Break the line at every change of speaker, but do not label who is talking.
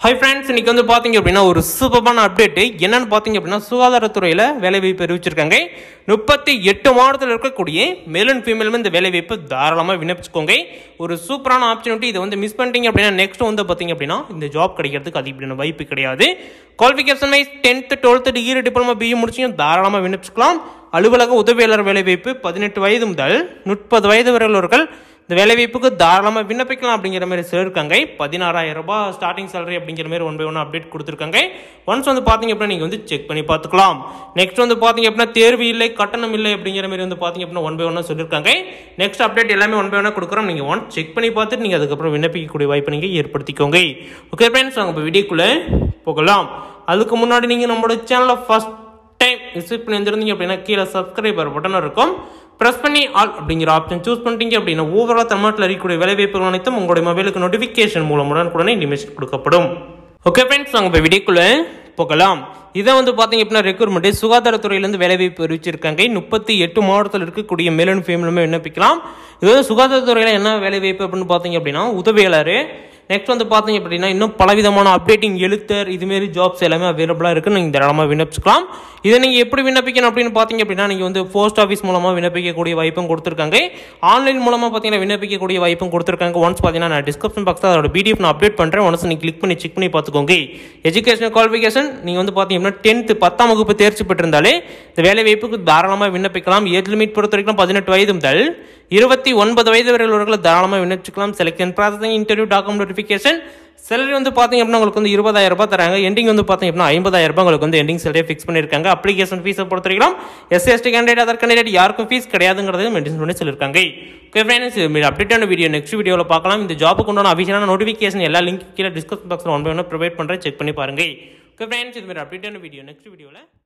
hi friends இன்னைக்கு வந்து பார்த்தீங்க அப்படின்னா ஒரு சூப்பரான அப்டேட் என்னன்னு பார்த்தீங்க அப்படின்னா சுகாதாரத்துறையில் வேலைவாய்ப்பு அறிவிச்சிருக்காங்க முப்பத்தி எட்டு மாவட்டத்தில் இருக்கக்கூடிய மேல் அண்ட் ஃபீமேலுமே இந்த வேலைவாய்ப்பு தாராளமாக விண்ணப்பிச்சுக்கோங்க ஒரு சூப்பரான ஆப்பர்ச்சுனிட்டி இதை வந்து மிஸ் பண்ணிட்டீங்க அப்படின்னா நெக்ஸ்ட் வந்து பார்த்தீங்க அப்படின்னா இந்த ஜாப் கிடைக்கிறதுக்கு அதிகப்படியான வாய்ப்பு கிடையாது qualification wise tenth twelfth degree diploma BE முடிச்சியும் தாராளமாக விண்ணப்பிச்சுக்கலாம் அலுவலக உதவியாளர் வேலைவாய்ப்பு பதினெட்டு வயது முதல் முப்பது வயது வரை உள்ளவர்கள் இந்த வேலைவாய்ப்புக்கு தாராளமாக விண்ணப்பிக்கலாம் அப்படிங்கிற மாதிரி சொல்லியிருக்காங்க பதினாறாயிரம் ரூபாய் ஸ்டார்டிங் சேலரி அப்படிங்கிற மாதிரி ஒன் பை ஒன் அப்டேட் கொடுத்துருக்காங்க ஒன்ஸ் வந்து பார்த்தீங்க அப்படின்னா நீங்கள் வந்து செக் பண்ணி பார்த்துக்கலாம் நெக்ஸ்ட் வந்து பார்த்தீங்க அப்படின்னா தேர்வு இல்லை கட்டணம் இல்லை அப்படிங்கிற மாதிரி வந்து பார்த்தீங்க அப்படின்னா ஒன் பை ஒன்னாக சொல்லியிருக்காங்க நெக்ஸ்ட் அப்டேட் எல்லாமே ஒன் பை ஒன்னாக கொடுக்குறோம் நீங்கள் ஒன் செக் பண்ணி பார்த்துட்டு நீங்கள் அதுக்கப்புறம் விண்ணப்பிக்கக்கூடிய வாய்ப்பு நீங்கள் ஏற்படுத்திக்கோங்க ஓகே ஃப்ரெண்ட்ஸ் நாங்கள் இப்போ வீடியோக்குள்ளே போகலாம் அதுக்கு முன்னாடி நீங்கள் நம்மளோட சேனலை ஃபஸ்ட் டைம் விசிட் பண்ணி வந்திருந்தீங்க அப்படின்னா கீழே சப்ஸ்கிரைபர் பட்டன் இருக்கும் ப்ரெஸ் பண்ணி ஆல் அப்படிங்கிற ஆப்ஷன் சூஸ் பண்ணிட்டீங்க அப்படின்னா ஓவரால் தமிழ்நாட்டில் இருக்கக்கூடிய வேலைவாய்ப்புகள் அனைத்தும் உங்களுடைய மொபைலுக்கு நோட்டிஃபிகேஷன் மூலம் உடனுக்குடனே இனிமேஷன் கொடுக்கப்படும் ஓகே ஃப்ரெண்ட்ஸ் நாங்கள் இப்போ வீடியோக்குள்ளே போகலாம் இதை வந்து பார்த்தீங்க அப்படின்னா ரெக்ரூட்மெண்ட் சுகாதாரத்துறையிலேருந்து வேலைவாய்ப்பு அறிவிச்சிருக்காங்க முப்பத்தி எட்டு மாவட்டத்தில் இருக்கக்கூடிய மேல் அண்ட் ஃபீமேலுமே விண்ணப்பிக்கலாம் இது வந்து சுகாதாரத்துறையில் என்ன வேலைவாய்ப்பு அப்படின்னு பார்த்தீங்க அப்படின்னா உதவியாளர் நெக்ஸ்ட் வந்து பார்த்தீங்க அப்படின்னா இன்னும் பலவிதமான அப்டேட்டிங் எழுத்தர் இதுமாரி ஜாப்ஸ் எல்லாமே அவைலபிளாக இருக்குது நீங்கள் தாராளமாக விண்ணப்பிச்சுக்கலாம் இதை நீங்கள் எப்படி விண்ணப்பிக்கணும் அப்படின்னு பார்த்தீங்க அப்படின்னா நீங்கள் வந்து போஸ்ட் ஆஃபீஸ் மூலமாக விண்ணப்பிக்கக்கூடிய வாய்ப்பும் கொடுத்துருக்காங்க ஆன்லைன் மூலமாக பார்த்தீங்கன்னா விண்ணப்பிக்கக்கூடிய வாய்ப்பும் கொடுத்துருக்காங்க ஒன்ஸ் பார்த்தீங்கன்னா நான் டிஸ்கிரிப்ஷன் பாக்ஸில் அதோட பிடிஎஃப் நான் அப்டேட் பண்ணுறேன் ஒன்ஸ் நீங்கள் கிளிக் பண்ணி செக் பண்ணி பார்த்துக்கோங்க எஜுகேஷன் குவாலிஃபிகேஷன் நீங்கள் வந்து பார்த்தீங்க அப்படின்னா டென்த்து பத்தாம் வகுப்பு தேர்ச்சி பெற்றிருந்தாலே இந்த வேலை வாய்ப்புக்கு தாராளமாக விண்ணப்பிக்கலாம் ஏஜ் லிமிட் பொறுத்த வரைக்கும் பதினெட்டு வயது முதல் இருபத்தி ஒன்பது வயது வரை உள்ளவர்கள் தாராளமாக விண்ணப்பிச்சுக்கலாம் selection processing interview document notification salary வந்து பார்த்தீங்க அப்படின்னா உங்களுக்கு வந்து இருபதாயிரம் ரூபாய் தராங்க எண்டிங் வந்து பார்த்தீங்க அப்படின்னா ஐம்பதாயிரம் ரூபாய் உங்களுக்கு வந்து எண்டிங் சேலரி ஃபிக்ஸ் பண்ணியிருக்காங்க அப்ளிகேஷன் ஃபீஸை பொறுத்த வரைக்கும் SC ST candidate other candidate யாருக்கும் ஃபீஸ் கிடையாதுங்கிறது மென்ஷன் பண்ணி சொல்லியிருக்காங்க ஓகே ஃப்ரெண்ட்ஸ் இது அப்டேட்டான வீடியோ நெக்ஸ்ட் வீடியோவில் பார்க்கலாம் இந்த ஜாப்புக்கு உண்டான அபிஷியலான நோட்டிஃபிகேஷன் எல்லா லிங்க் கீழே டிஸ்கஸ் பாக்ஸில் ஒன் பை ஒன் ப்ரொவைட் பண்ணுறேன் செக் பண்ணி பாருங்க ஓகே ஃப்ரெண்ட்ஸ் இது மாதிரி அப்டேட்டான வீடியோ நெக்ஸ்ட் வீடியோவில்